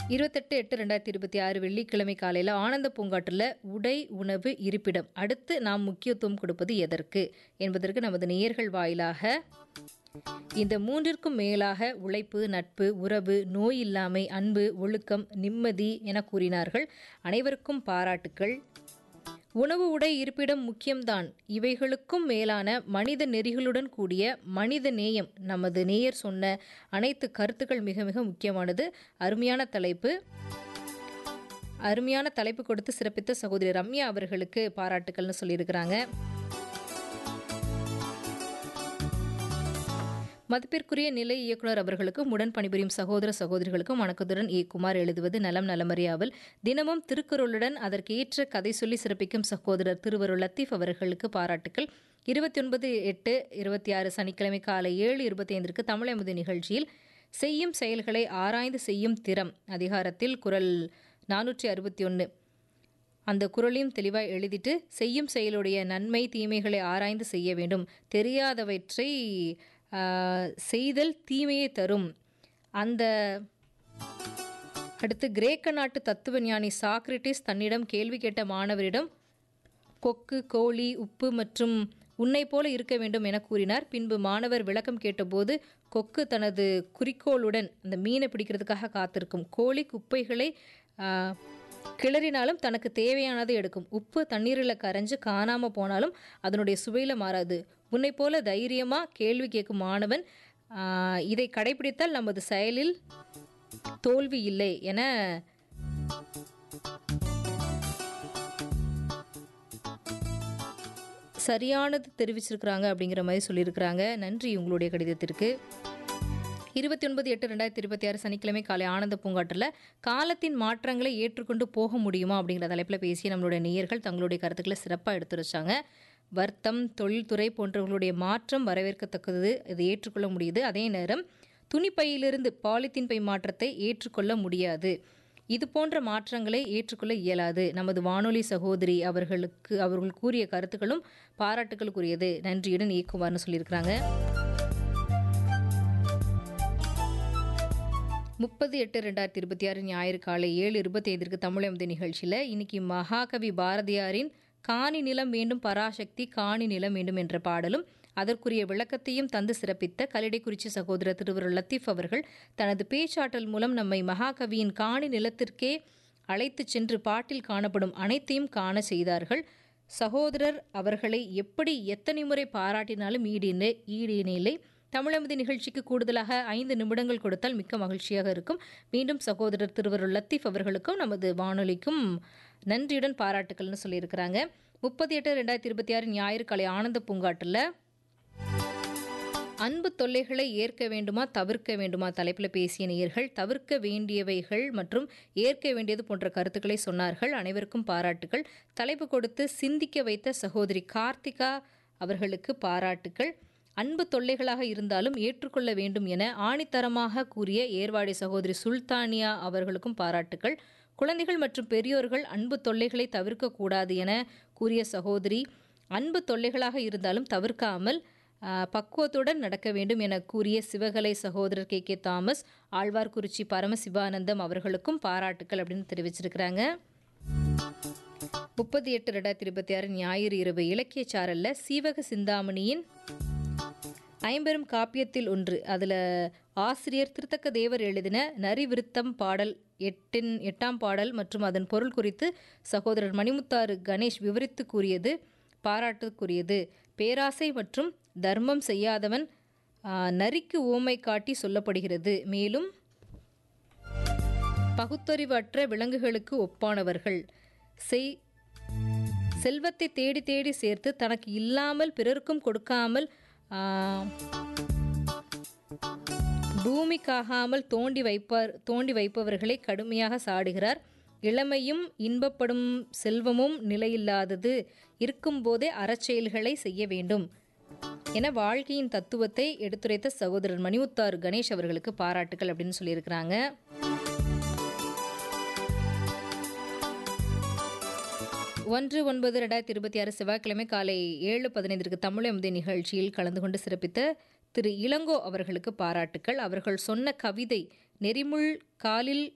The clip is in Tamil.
இருபத்தெட்டு எட்டு ரெண்டாயிரத்தி இருபத்தி ஆறு வெள்ளிக்கிழமை காலையில் ஆனந்த பூங்காற்றில் உடை உணவு இருப்பிடம் அடுத்து நாம் முக்கியத்துவம் கொடுப்பது எதற்கு என்பதற்கு நமது நேயர்கள் வாயிலாக இந்த மூன்றிற்கும் மேலாக உழைப்பு நட்பு உறவு நோய் இல்லாமை அன்பு ஒழுக்கம் நிம்மதி என கூறினார்கள் அனைவருக்கும் பாராட்டுக்கள் உணவு உடை இருப்பிடம் முக்கியம்தான் இவைகளுக்கும் மேலான மனித நெறிகளுடன் கூடிய மனித நேயம் நமது நேயர் சொன்ன அனைத்து கருத்துக்கள் மிக மிக முக்கியமானது அருமையான தலைப்பு அருமையான தலைப்பு கொடுத்து சிறப்பித்த சகோதரி ரம்யா அவர்களுக்கு பாராட்டுக்கள்னு சொல்லியிருக்கிறாங்க மதிப்பிற்குரிய நிலை இயக்குனர் அவர்களுக்கும் உடன் பணிபுரியும் சகோதர சகோதரிகளுக்கும் வணக்கத்துடன் ஏ குமார் எழுதுவது நலம் நலமறியாவில் தினமும் திருக்குறளுடன் அதற்கு ஏற்ற கதை சொல்லி சிறப்பிக்கும் சகோதரர் திருவருள் லத்தீப் அவர்களுக்கு பாராட்டுக்கள் இருபத்தி ஒன்பது எட்டு இருபத்தி ஆறு சனிக்கிழமை காலை ஏழு இருபத்தி ஐந்திற்கு தமிழமுது நிகழ்ச்சியில் செய்யும் செயல்களை ஆராய்ந்து செய்யும் திறம் அதிகாரத்தில் குரல் நானூற்றி அறுபத்தி ஒன்று அந்த குரலையும் தெளிவாக எழுதிட்டு செய்யும் செயலுடைய நன்மை தீமைகளை ஆராய்ந்து செய்ய வேண்டும் தெரியாதவற்றை செய்தல் தீமையை தரும் அந்த அடுத்து கிரேக்க நாட்டு தத்துவ ஞானி சாக்ரட்டிஸ் தன்னிடம் கேள்வி கேட்ட மாணவரிடம் கொக்கு கோழி உப்பு மற்றும் உன்னை போல இருக்க வேண்டும் என கூறினார் பின்பு மாணவர் விளக்கம் கேட்டபோது கொக்கு தனது குறிக்கோளுடன் அந்த மீனை பிடிக்கிறதுக்காக காத்திருக்கும் கோழி குப்பைகளை கிளறினாலும் தனக்கு தேவையானதை எடுக்கும் உப்பு தண்ணீரில் கரைஞ்சு காணாமல் போனாலும் அதனுடைய சுவையில் மாறாது உன்னை போல தைரியமாக கேள்வி கேட்கும் மாணவன் இதை கடைபிடித்தால் நமது செயலில் தோல்வி இல்லை என சரியானது தெரிவிச்சிருக்கிறாங்க அப்படிங்கிற மாதிரி சொல்லியிருக்கிறாங்க நன்றி உங்களுடைய கடிதத்திற்கு இருபத்தி ஒன்பது எட்டு ரெண்டாயிரத்தி இருபத்தி ஆறு சனிக்கிழமை காலை ஆனந்த பூங்காற்றில் காலத்தின் மாற்றங்களை ஏற்றுக்கொண்டு போக முடியுமா அப்படிங்கிற தலைப்பில் பேசிய நம்மளுடைய நேயர்கள் தங்களுடைய கருத்துக்களை சிறப்பாக எடுத்துரைச்சாங்க வர்த்தம் தொழில்துறை போன்றவர்களுடைய மாற்றம் வரவேற்கத்தக்கது இதை ஏற்றுக்கொள்ள முடியுது அதே நேரம் துணிப்பையிலிருந்து பாலித்தீன் பை மாற்றத்தை ஏற்றுக்கொள்ள முடியாது இது போன்ற மாற்றங்களை ஏற்றுக்கொள்ள இயலாது நமது வானொலி சகோதரி அவர்களுக்கு அவர்கள் கூறிய கருத்துக்களும் பாராட்டுகளுக்குரியது நன்றியுடன் இயக்குமார்னு சொல்லியிருக்கிறாங்க முப்பது எட்டு ரெண்டாயிரத்தி இருபத்தி ஆறு ஞாயிறு காலை ஏழு இருபத்தி ஐந்திற்கு தமிழமது நிகழ்ச்சியில் இன்னைக்கு மகாகவி பாரதியாரின் காணி நிலம் வேண்டும் பராசக்தி காணி நிலம் வேண்டும் என்ற பாடலும் அதற்குரிய விளக்கத்தையும் தந்து சிறப்பித்த கலிடைக்குறிச்சி சகோதரர் திருவருள் லத்தீப் அவர்கள் தனது பேச்சாற்றல் மூலம் நம்மை மகாகவியின் காணி நிலத்திற்கே அழைத்துச் சென்று பாட்டில் காணப்படும் அனைத்தையும் காண செய்தார்கள் சகோதரர் அவர்களை எப்படி எத்தனை முறை பாராட்டினாலும் ஈடு ஈடு இணையில்லை தமிழமதி நிகழ்ச்சிக்கு கூடுதலாக ஐந்து நிமிடங்கள் கொடுத்தால் மிக்க மகிழ்ச்சியாக இருக்கும் மீண்டும் சகோதரர் திருவருள் லத்தீப் அவர்களுக்கும் நமது வானொலிக்கும் நன்றியுடன் பாராட்டுக்கள்னு சொல்லியிருக்கிறாங்க முப்பத்தி எட்டு ரெண்டாயிரத்தி இருபத்தி ஆறு ஞாயிறு காலை ஆனந்த பூங்காட்டில் அன்பு தொல்லைகளை ஏற்க வேண்டுமா தவிர்க்க வேண்டுமா தலைப்பில் பேசிய நேயர்கள் தவிர்க்க வேண்டியவைகள் மற்றும் ஏற்க வேண்டியது போன்ற கருத்துக்களை சொன்னார்கள் அனைவருக்கும் பாராட்டுகள் தலைப்பு கொடுத்து சிந்திக்க வைத்த சகோதரி கார்த்திகா அவர்களுக்கு பாராட்டுகள் அன்பு தொல்லைகளாக இருந்தாலும் ஏற்றுக்கொள்ள வேண்டும் என ஆணித்தரமாக கூறிய ஏர்வாடி சகோதரி சுல்தானியா அவர்களுக்கும் பாராட்டுகள் குழந்தைகள் மற்றும் பெரியோர்கள் அன்பு தொல்லைகளை தவிர்க்கக்கூடாது என கூறிய சகோதரி அன்பு தொல்லைகளாக இருந்தாலும் தவிர்க்காமல் பக்குவத்துடன் நடக்க வேண்டும் என கூறிய சிவகலை சகோதரர் கே கே தாமஸ் ஆழ்வார்குறிச்சி பரமசிவானந்தம் அவர்களுக்கும் பாராட்டுக்கள் அப்படின்னு தெரிவிச்சிருக்கிறாங்க முப்பத்தி எட்டு ரெண்டாயிரத்தி இருபத்தி ஆறு ஞாயிறு இரவு இலக்கிய சாரல்ல சீவக சிந்தாமணியின் ஐம்பெரும் காப்பியத்தில் ஒன்று அதில் ஆசிரியர் திருத்தக்க தேவர் எழுதின நரிவிருத்தம் பாடல் எட்டின் எட்டாம் பாடல் மற்றும் அதன் பொருள் குறித்து சகோதரர் மணிமுத்தாறு கணேஷ் விவரித்து கூறியது பாராட்டுக்குரியது பேராசை மற்றும் தர்மம் செய்யாதவன் நரிக்கு ஓமை காட்டி சொல்லப்படுகிறது மேலும் பகுத்தறிவற்ற விலங்குகளுக்கு ஒப்பானவர்கள் செய் செல்வத்தை தேடி தேடி சேர்த்து தனக்கு இல்லாமல் பிறருக்கும் கொடுக்காமல் பூமிக்காகாமல் தோண்டி வைப்பார் தோண்டி வைப்பவர்களை கடுமையாக சாடுகிறார் இளமையும் இன்பப்படும் செல்வமும் நிலையில்லாதது இருக்கும்போதே அறச்செயல்களை செய்ய வேண்டும் என வாழ்க்கையின் தத்துவத்தை எடுத்துரைத்த சகோதரர் மணிமுத்தார் கணேஷ் அவர்களுக்கு பாராட்டுகள் அப்படின்னு சொல்லியிருக்கிறாங்க ஒன்று ஒன்பது ரெண்டாயிரத்தி இருபத்தி ஆறு செவ்வாய்க்கிழமை காலை ஏழு பதினைந்திற்கு தமிழமுதை நிகழ்ச்சியில் கலந்து கொண்டு சிறப்பித்த திரு இளங்கோ அவர்களுக்கு பாராட்டுக்கள் அவர்கள் சொன்ன கவிதை நெறிமுள் காலில்